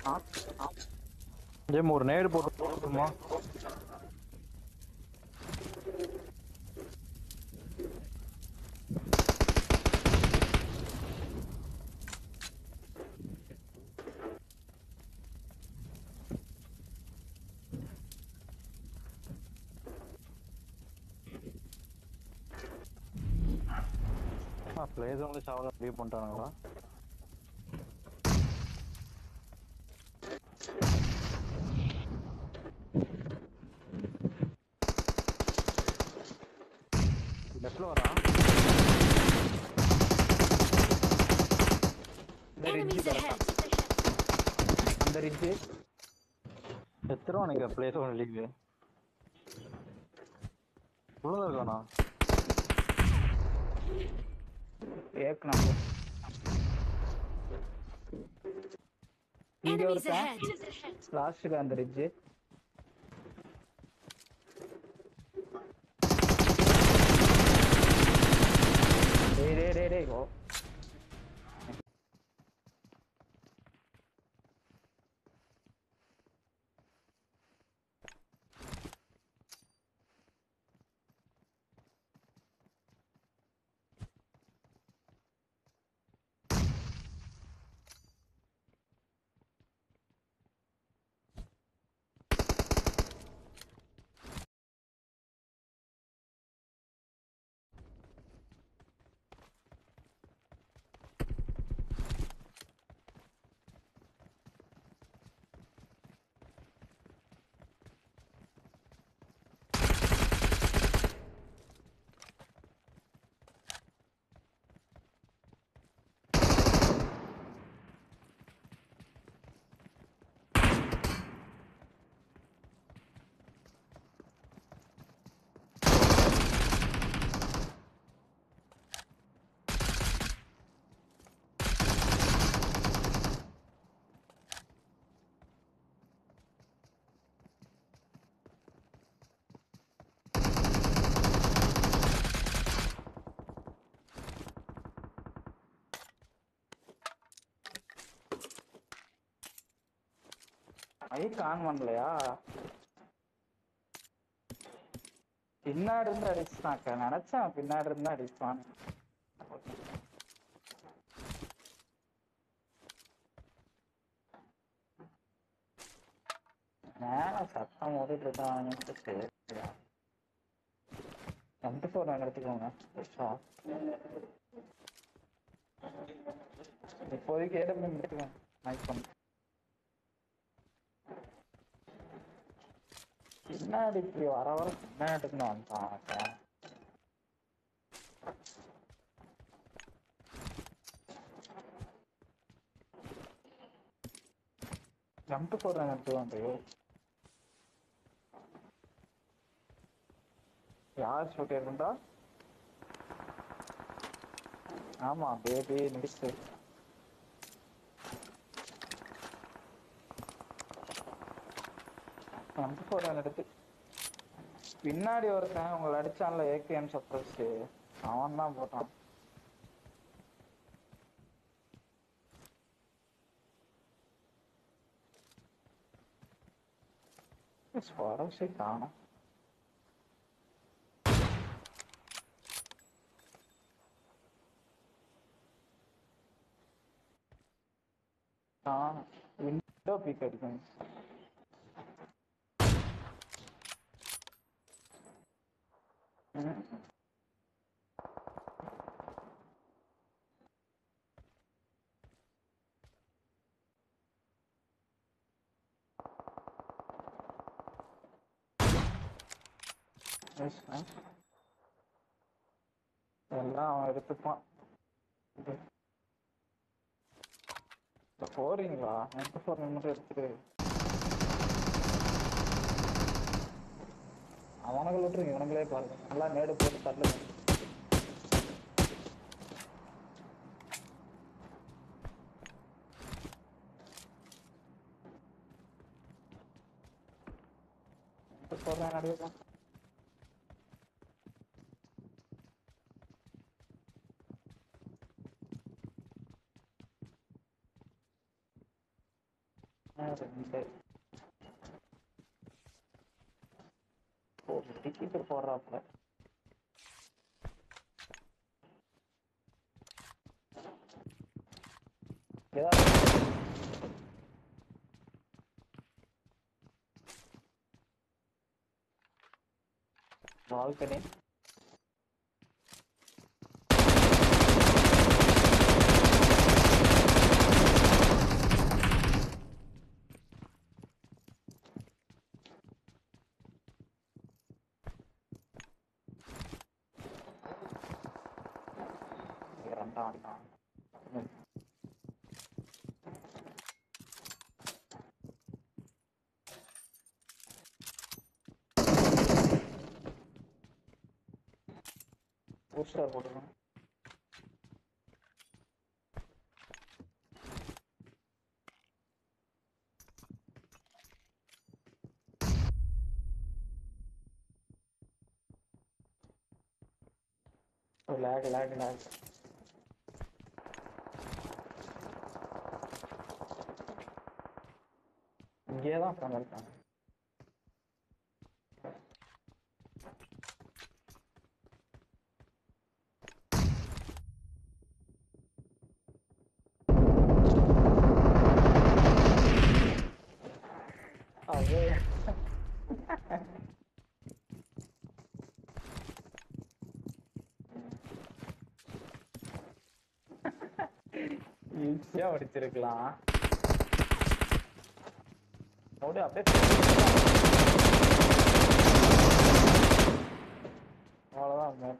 GeM ஒரு நேடு போட்டு போட்டுமா பிளேஸ் வந்து சாவல லீவ் பண்ணிட்டானுங்களா லெஃப்ட்ல வரா Enemies ahead! அந்த ரிட்ஜு எத்தனை எனக்கு பிளேஸ் ஒன்று லீவு உள்ளதா இருக்கானா ஏக்கணும் இங்க Enemies ஒருத்தன் ahead! லாஸ்ட்டுக்கு அந்த ரிட்ஜு டேய் டேய் டேய் டேய் ஓ மைக் ஆன் பண்ணலையா பின்னாடி இருந்து அடிச்சுட்டாக்க நினைச்சேன் பின்னாடி இருந்து அடிப்பான் மேல சத்தம் ஓடிட்டு இருக்கானுட்டு சரி ரெண்டு ஃபோர் நாங்கள் எடுத்துக்கோங்க இப்போதைக்கு ஏடம் எடுத்துக்கோங்க மைக் பண்ணு பின்னாடி இப்படி வர வர பின்னாடி இருந்து வந்தான் அவன். ஜம்ப் போடுறாங்க எடுத்துவாங்க யார் ஷூட் இருந்தா ஆமா பேபி நடிச்சு ஜம்ப் போடுறாங்க எடுத்து பின்னாடி ஒருத்தன் உங்களை அடிச்சான்ல ஏகேஎம் சப்ரஸ் அவன் தான் போட்டான் ஸ்பாரஸே காணும் காணும் விண்டோ பீக் அடிக்கும் ம். Nice, nice. எல்லாம் அவன் எடுத்துப்பான் இது. இப்ப போறீங்களா எந்த போர் மட்டும் எடுத்துட்டு அவனுங்களை விட்டுருங்க இவனுங்களே பாருங்க நல்லா மேடு போட்டு தள்ளுங்க சொல்றேன் நடுவில் ரெண்டு ஓ டிக்கெட் போடுறாப்புல ஏதாவது பால்கனி ரெண்டாம் வந்தான் ம். பூஸ்டர் போட்டுருக்கோம் லேக் லேக் லேக் இங்கே தான் உட்காந்துருக்காங்க அது ஈஸியா அடிச்சிருக்கலாம் ஓடு அப்படியே அவ்வளவுதான் மேம்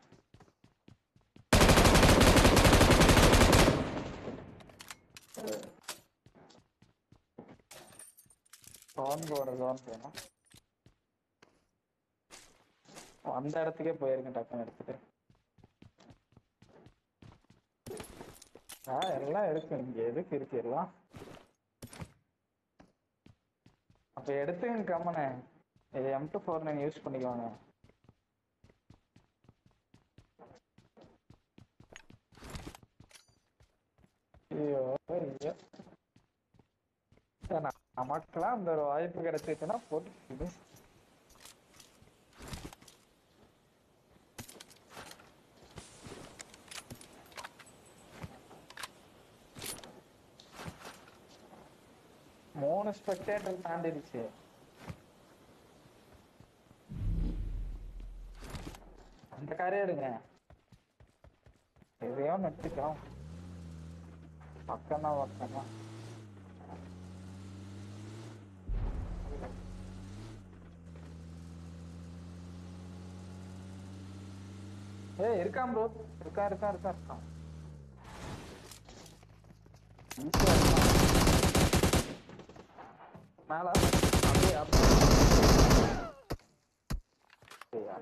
சோன் போற சோன் போனோம் அந்த இடத்துக்கே போயிருங்க டக்குன்னு எடுத்துட்டு ஆ எல்லாம் இருக்கு இங்க எதுக்கு இருக்கு எல்லாம் அப்ப எடுத்துங்க கம்மனே இது M two four nine use பண்ணிக்குவாங்க ஐயோ ஐயோ சரி, நான் நமக்கெல்லாம் அந்த ஒரு வாய்ப்பு கிடைச்சிச்சுன்னா போட்டு இது. மூணு ஸ்பெக்டேட்டர் தாண்டிடுச்சு அந்த காரே எடுங்க எதையோ நட்டுக்கலாம் பக்கம் தான் பக்கம் தான் ஏய் இருக்கான் ப்ரோ இருக்கா இருக்கா இருக்கா இருக்கான் ஈஸியா இருக்கான் மேல அப்படியே அப்படியே சரியா?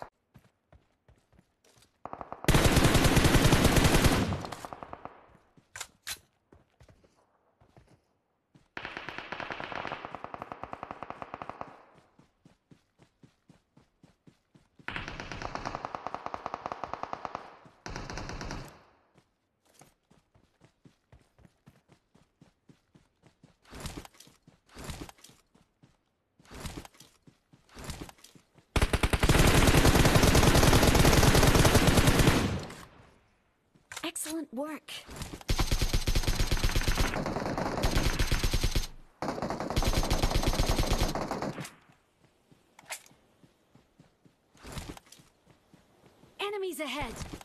Excellent work. Enemies ahead.